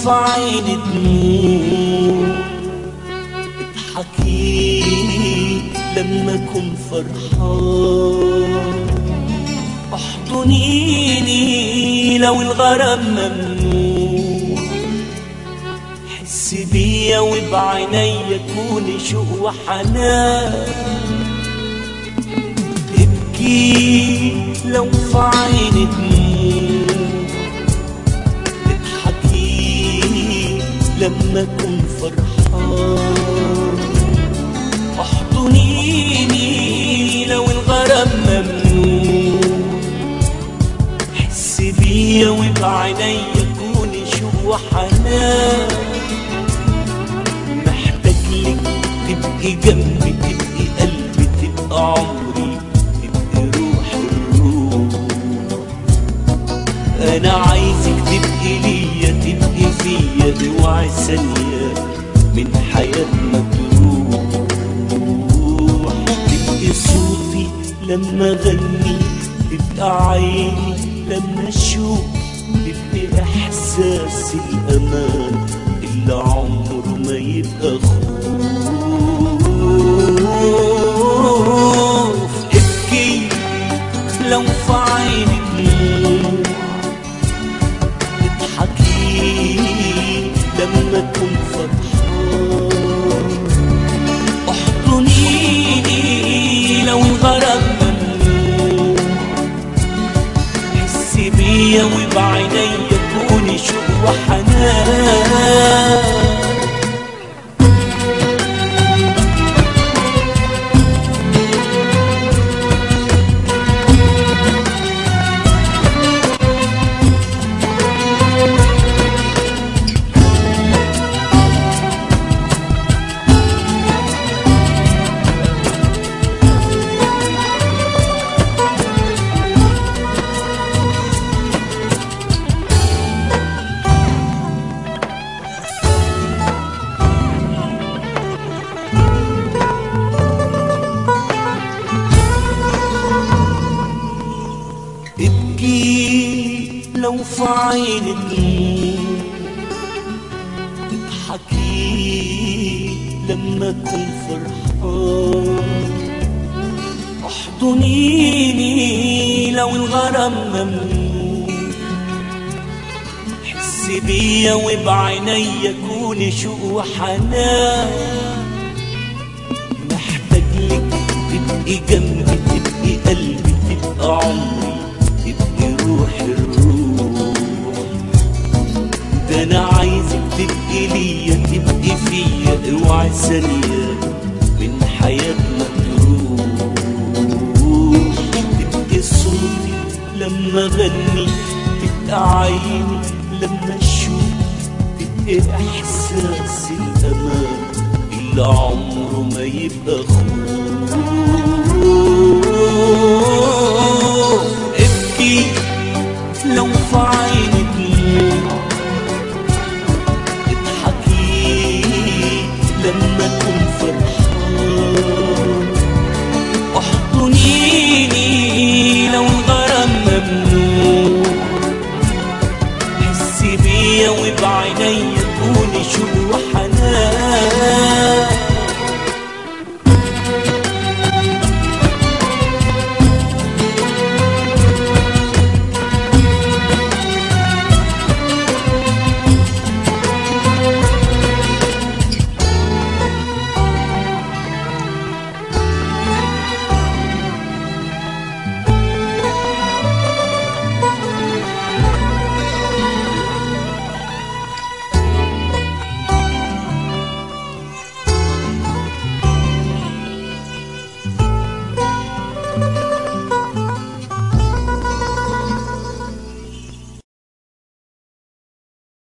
في عيني دموع اضحكي لما اكون فرحان احضنيني لو الغرام ممنوع حس بيا وبعينيا كوني شوق وحنان ابكي لو في عيني دموع اضحكي لما اكون فرحان احضنيني لو الغرام ممنوع حس بيا وبعينيا كوني شوق وحنان محتاج لك تبقي جنبي تبقي قلبي تبقى عمري تبقي روحي الروح انا عايزك تبقي ليا تبقي فيا اوعي ثانية من حياتنا تروح تبقي صوتي لما اغني تبقى عيني لما اشوف تبقي احساس الامان اللي عمره ما يبقى خوف ابكي لو في عينك نور اضحكي لما اكون فرحان احضنيني لو الغرام ممنوع حسي بيا وبعينيا كوني شوق وحنان ابكي لو في عينك نور اضحكي لما اكون فرحان احضنيني لو الغرام ممنوع حسي بيا وبعينيا كوني شوق وحنان محتاج لك تبقي جنبي تبقي قلبي تبقى عمري تبقي روحي الروح ده انا عايزك تبقي ليا تبقي فيا اوعي ثانية من حياتنا تروح تبقي صوتي لما اغني تبقى عيني لما اشوف تبقي احساس الامان اللي عمره ما يبقى خوف